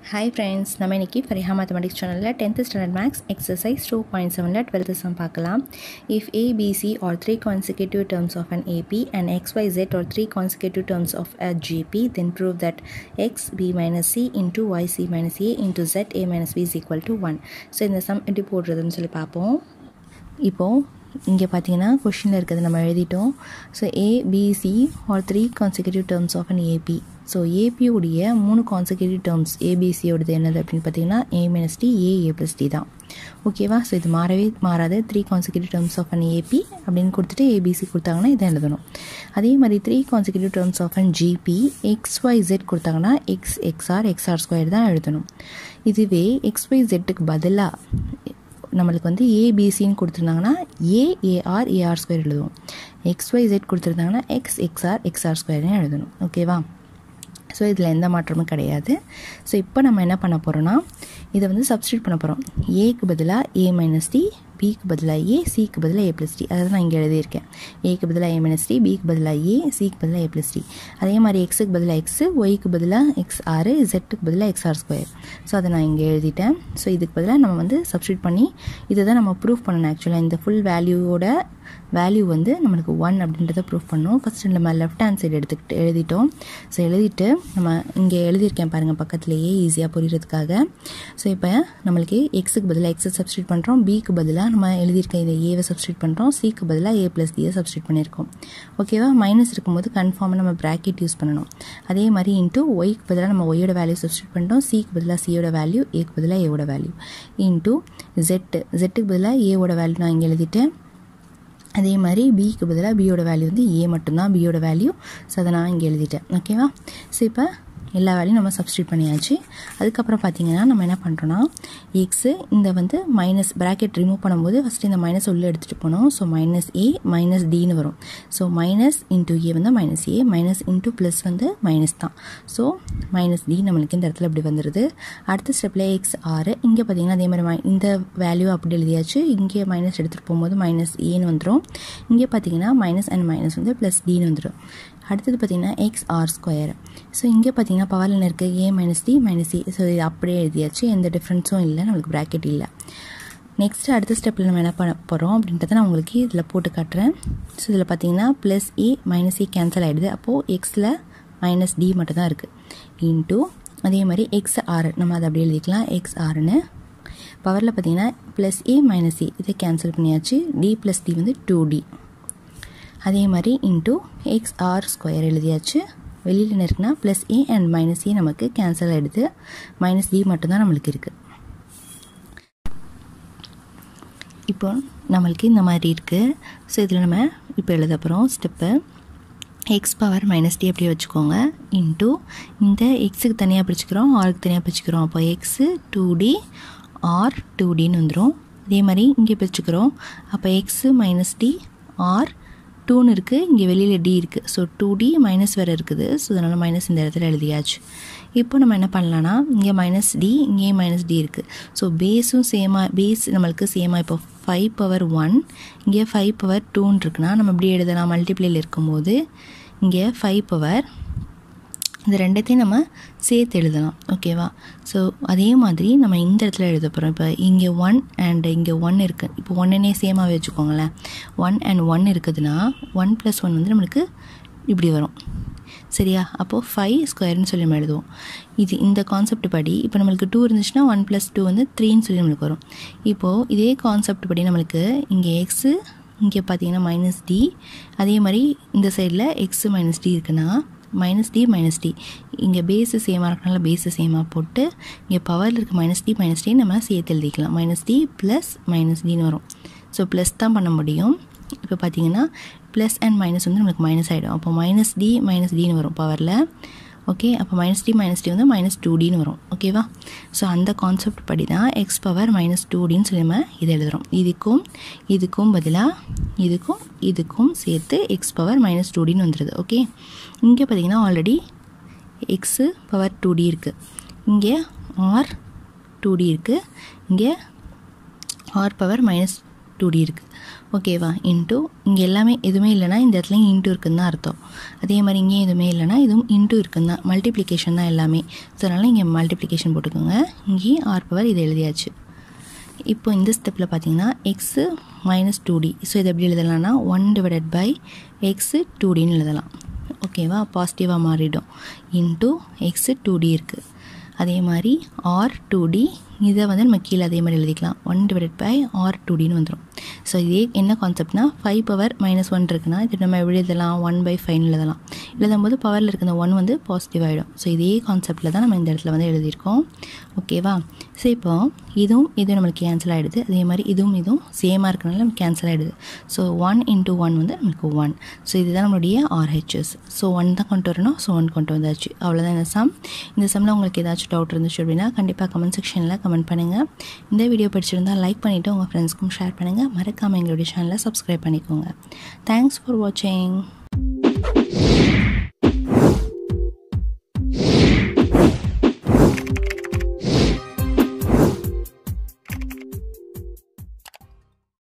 hi friends நம்ம இன்றைக்கி Fariha mathematics சேனலில் tenth standard maths exercise two point செவனில் டுவெல்த்து சம் பார்க்கலாம் if ABC are three consecutive terms of an AP and X Y Z are three consecutive terms of a GP then prove that X B minus C into Y C minus A into Z A minus B is equal to one so இந்த sum எப்படி போடுறதுன்னு சொல்லி பார்ப்போம் இப்போது இங்கே பார்த்தீங்கன்னா கொஷினில் இருக்கிறது நம்ம எழுதிட்டோம் so ABC are three consecutive terms of an AP so ஏபியுடைய மூணு கான்சிக்யூட்டிவ் டேர்ம்ஸ் ஏபிசியோடது என்னது அப்படின்னு பார்த்தீங்கன்னா A minus D A A plus D தான் ஓகேவா ஸோ இது மாறவே மாறாது three consecutive terms of an AP அப்படின்னு கொடுத்துட்டு ஏபிசி கொடுத்தாங்கன்னா இதை எழுதணும் அதே மாதிரி three consecutive terms of a GP X Y Z கொடுத்தாங்கன்னா எக்ஸ் எக்ஸ்ஆர் எக்ஸ்ஆர் ஸ்கொயர் தான் எழுதணும் இதுவே எக்ஸ் ஒய் ஜெட்டுக்கு பதிலாக நம்மளுக்கு வந்து ஏபிசின்னு கொடுத்துருந்தாங்கன்னா ஏஏஆர் ஏஆர் ஸ்கொயர் எழுதுவோம் எக்ஸ் ஒய் ஜெட் கொடுத்துருந்தாங்கன்னா எக்ஸ் எக்ஸ்ஆர் எக்ஸ்ஆர் ஸ்கொயர்னு எழுதணும் ஓகேவா ஸோ இதில் எந்த மாற்றமும் கிடையாது ஸோ இப்போ நம்ம என்ன பண்ண போகிறோன்னா இதை வந்து சப்ஸ்டியூட் பண்ண போகிறோம் ஏக்கு பதிலாக ஏ மைனஸ் டி பிக்கு பதிலாக ஏ சிக்கு பதிலாக ஏ ப்ளஸ் டி அதாவது நான் இங்கே எழுதியிருக்கேன் ஏக்கு பதிலாக ஏ மைனஸ் டி பிக்கு பதிலாக ஏ சிக்கு பதிலாக ஏ ப்ளஸ் டி அதே மாதிரி எக்ஸுக்கு பதிலாக எக்ஸு ஒய்க்கு பதிலாக எக்ஸ் ஆறு ஜெட்டுக்கு பதிலாக எக்ஸ் ஆர் ஸ்கொயர் ஸோ அதை நான் இங்கே எழுதிட்டேன் ஸோ இதுக்கு பதிலாக நம்ம வந்து சப்ஸ்டியூட் பண்ணி இதை தான் நம்ம ப்ரூவ் பண்ணணும் ஆக்சுவலாக இந்த ஃபுல் வேல்யூவோட வேல்யூ வந்து நம்மளுக்கு ஒன் அப்படின்றத ப்ரூவ் பண்ணோம் ஃபஸ்ட்டு நம்ம லெஃப்ட் ஹேண்ட் சைடு எடுத்துக்கிட்டு எழுதிட்டோம் ஸோ எழுதிட்டு நம்ம இங்கே எழுதியிருக்கேன் பாருங்கள் பக்கத்துலேயே ஈஸியாக புரிகிறதுக்காக ஸோ இப்போ நம்மளுக்கு எக்ஸுக்கு பதிலாக எக்ஸை சப்ஸ்டியூட் பண்ணுறோம் பிக்கு பதிலாக நம்ம எழுதியிருக்க இதை ஏவை சப்ஸ்டியூட் பண்ணுறோம் சிக்கு பதிலாக ஏ ப்ளஸ் டியை சப்ஸ்டியூட் பண்ணியிருக்கோம் ஓகேவா மைனஸ் இருக்கும்போது கன்ஃபார்மாக நம்ம ப்ராக்கெட் யூஸ் பண்ணணும் அதே மாதிரி இன்ட்டு ஒய்க்கு பதிலாக நம்ம ஒய்யோட வேல்யூ சப்ஸ்டியூட் பண்ணிட்டோம் சிக்கு பதிலாக சியோட வேல்யூ ஏக்கு பதிலாக ஏவோட வேல்யூ இன்ட்டு ஜெட்டு ஜெட்டுக்கு பதிலாக ஏவோட வேல்யூ நான் இங்கே எழுதிட்டேன் அதே மாதிரி பிக்கு பதிலாக பியோட வேல்யூ வந்து ஏ மட்டும்தான் பியோட வேல்யூ ஸோ அதை நான் இங்கே எழுதிட்டேன் ஓகேவா ஸோ இப்போ எல்லா வேலையும் நம்ம சப்ஸ்டியூட் பண்ணியாச்சு அதுக்கப்புறம் பார்த்தீங்கன்னா நம்ம என்ன பண்ணுறோன்னா எக்ஸு இந்த வந்து மைனஸ் ப்ராக்கெட் ரிமூவ் பண்ணும்போது ஃபஸ்ட்டு இந்த மைனஸ் உள்ளே எடுத்துகிட்டு போனோம் ஸோ மைனஸ் ஏ மைனஸ் டின்னு வரும் ஸோ மைனஸ் இன்ட்டு ஏ வந்து minus A minus into plus வந்து மைனஸ் தான் ஸோ மைனஸ் டி நம்மளுக்கு இந்த இடத்துல இப்படி வந்துடுது அடுத்த ஸ்டெப்பில் எக்ஸ் ஆறு இங்கே பார்த்தீங்கன்னா அதே மாதிரி இந்த வேல்யூ அப்படி எழுதியாச்சு இங்கே மைனஸ் எடுத்துகிட்டு போகும்போது மைனஸ் ஏன்னு வந்துடும் இங்கே பார்த்தீங்கன்னா மைனஸ் அண்ட் மைனஸ் வந்து ப்ளஸ் டின்னு வந்துடும் அடுத்தது பார்த்திங்கன்னா எக்ஸ் ஆர் ஸ்கொயர் ஸோ இங்கே பார்த்தீங்கன்னா பவரில் என்ன இருக்குது A minus D minus A so இது அப்படியே எழுதியாச்சு எந்த டிஃப்ரென்ஸும் இல்லை நம்மளுக்கு ப்ராக்கெட் இல்லை நெக்ஸ்ட் அடுத்த ஸ்டெப்பில் நம்ம என்ன பண்ண போகிறோம் அப்படின்றத நான் உங்களுக்கு இதில் போட்டு காட்டுறேன் ஸோ இதில் பார்த்தீங்கன்னா plus A minus A cancel ஆகிடுது அப்போது எக்ஸில் மைனஸ் டி மட்டும் தான் இருக்குது இன்ட்டு அதே மாதிரி எக்ஸ் ஆறு நம்ம அதை அப்படியே எழுதிக்கலாம் எக்ஸ் ஆறுன்னு பவரில் பார்த்தீங்கன்னா ப்ளஸ் ஏ மைனஸ் ஏ இதை கேன்சல் பண்ணியாச்சு டி ப்ளஸ் டி வந்து டூ டி அதே மாதிரி இன்ட்டு எக்ஸ் ஆர் ஸ்கொயர் எழுதியாச்சு வெளியில் என்ன இருக்குன்னா plus A and minus A நமக்கு கேன்சல் ஆகிடுது மைனஸ் டி மட்டும்தான் நம்மளுக்கு இருக்குது இப்போ நம்மளுக்கு இந்த மாதிரி இருக்குது ஸோ இதில் நம்ம இப்போ எழுத போகிறோம் step X power minus D அப்படியே வச்சுக்கோங்க இன்ட்டு இந்த எக்ஸுக்கு தனியாக பிரிச்சுக்கிறோம் ஆருக்கு தனியாக பிரிச்சுக்கிறோம் அப்போ x two t r two டின்னு வந்துடும் அதே மாதிரி இங்கே பிரிச்சுக்கிறோம் அப்போ எக்ஸு மைனஸ் டி ஆர் டூன்னு இருக்குது இங்கே வெளியில் டி இருக்குது ஸோ டூ டி மைனஸ் வேறு இருக்குது ஸோ அதனால் மைனஸ் இந்த இடத்துல எழுதியாச்சு இப்போ நம்ம என்ன பண்ணலான்னா இங்கே மைனஸ் டி இங்கே மைனஸ் டி இருக்குது ஸோ பேஸும் சேமாக பேஸ் நம்மளுக்கு சேமாக இப்போ ஃபைவ் பவர் ஒன் இங்கே ஃபைவ் பவர் டூன்னு இருக்குன்னா நம்ம இப்படி எழுதலாம் மல்டிப்ளேயில் இருக்கும்போது இங்கே ஃபைவ் பவர் இந்த ரெண்டத்தையும் நம்ம சேர்த்து எழுதலாம் ஓகேவா ஸோ அதே மாதிரி நம்ம இந்த இடத்துல எழுத போகிறோம் இப்போ இங்கே ஒன் அண்ட் இங்கே ஒன் இருக்குது இப்போ ஒன்னுனே சேமாக வச்சுக்கோங்களேன் ஒன் அண்ட் ஒன் இருக்குதுன்னா ஒன் ப்ளஸ் ஒன் வந்து நம்மளுக்கு இப்படி வரும் சரியா அப்போது ஃபைவ் ஸ்கொயர்னு சொல்லி நம்ம எழுதுவோம் இது இந்த கான்செப்ட் படி இப்போ நம்மளுக்கு டூ இருந்துச்சுன்னா ஒன் ப்ளஸ் டூ வந்து த்ரீன்னு சொல்லி நம்மளுக்கு வரும் இப்போது இதே கான்செப்ட் படி நம்மளுக்கு இங்கே எக்ஸு இங்கே பார்த்தீங்கன்னா மைனஸ் டி அதே மாதிரி இந்த சைடில் எக்ஸு மைனஸ் டி இருக்குன்னா மைனஸ் டி மைனஸ் டி இங்கே பேஸு சேமாக இருக்கனால பேஸு சேமாக போட்டு இங்கே பவரில் இருக்க மைனஸ் டி மைனஸ் டி நம்ம சேர்த்து எழுதிக்கலாம் மைனஸ் டி ப்ளஸ் மைனஸ் டின்னு வரும் ஸோ ப்ளஸ் தான் பண்ண முடியும் இப்போ பார்த்தீங்கன்னா ப்ளஸ் அண்ட் மைனஸ் வந்து நம்மளுக்கு மைனஸ் ஆகிடும் அப்போ மைனஸ் டி மைனஸ் டின்னு வரும் பவரில் ஓகே அப்போ மைனஸ் டி மைனஸ் டி வந்து மைனஸ் டூ டின்னு வரும் ஓகேவா ஸோ அந்த கான்செப்ட் படி தான் எக்ஸ் பவர் மைனஸ் டூ டின்னு சொல்லி நம்ம இதை எழுதுகிறோம் இதுக்கும் இதுக்கும் பதிலாக இதுக்கும் இதுக்கும் சேர்த்து எக்ஸ் பவர் மைனஸ் டூ டின்னு வந்துடுது ஓகே இங்கே பார்த்தீங்கன்னா already x power two t இருக்குது இங்கே ஆர் டூ டி இருக்குது இங்கே r power minus two t இருக்குது ஓகேவா இன்ட்டு இங்கே எல்லாமே எதுவுமே இல்லைனா இந்த இடத்துல இன்ட்டு இருக்குன்னு தான் அர்த்தம் அதே மாதிரி இங்கேயும் எதுவுமே இல்லைனா இதுவும் இன்ட்டு இருக்குன்னு தான் மல்டிப்ளிகேஷன் தான் எல்லாமே ஸோ அதனால் இங்கே மல்டிப்ளிகேஷன் போட்டுக்கோங்க இங்கேயும் ஆர் பவர் இது எழுதியாச்சு இப்போ இந்த ஸ்டெப்பில் பார்த்தீங்கன்னா x minus two t so இது எப்படி எழுதலாம்னா one divided by x two டின்னு எழுதலாம் ஓகேவா பாசிட்டிவாக மாறிடும் இன்ட்டு எக்ஸு டூ டி இருக்குது அதே மாதிரி ஆர் டூ டி இதை வந்து நம்ம கீழே அதே மாதிரி எழுதிக்கலாம் one divided by r two டின்னு வந்துடும் ஸோ இதே என்ன கான்செப்ட்னா ஃபைவ் பவர் மைனஸ் ஒன் இருக்குன்னா இது நம்ம எப்படி எழுதலாம் ஒன் பை ஃபைவ்னு எழுதலாம் எழுதும் போது பவரில் இருக்க ஒன் வந்து பாசிட்டிவ் ஆகிடும் ஸோ இதே கான்செப்டில் தான் நம்ம இந்த இடத்துல வந்து எழுதியிருக்கோம் ஓகேவா ஸோ இப்போ இதுவும் இதுவும் நம்மளுக்கு கேன்சல் ஆகிடுது அதே மாதிரி இதுவும் இதுவும் சேமாக இருக்கனால நமக்கு கேன்சல் ஆகிடுது ஸோ ஒன் இன்ட்டு ஒன் வந்து நம்மளுக்கு ஒன் ஸோ இதுதான் நம்மளுடைய ஆர்ஹெச்எஸ் ஸோ ஒன் தான் கொண்டு வரணும் ஸோ ஒன் கொண்டு வந்தாச்சு அவ்வளோதான் இந்த சம் இந்த சம்மில் உங்களுக்கு ஏதாச்சும் டவுட் இருந்துச்சு அப்படின்னா கண்டிப்பாக கமெண்ட் செக்ஷனில் கமெண்ட் பண்ணுங்கள் இந்த வீடியோ பிடிச்சிருந்தால் லைக் பண்ணிவிட்டு உங்கள் ஃப்ரெண்ட்ஸ்க்கும் ஷேர் பண்ணுங்கள் மறக்காமல் எங்களுடைய சேனலை சப்ஸ்கிரைப் பண்ணிக்கோங்க தேங்க்ஸ் ஃபார் வாட்சிங்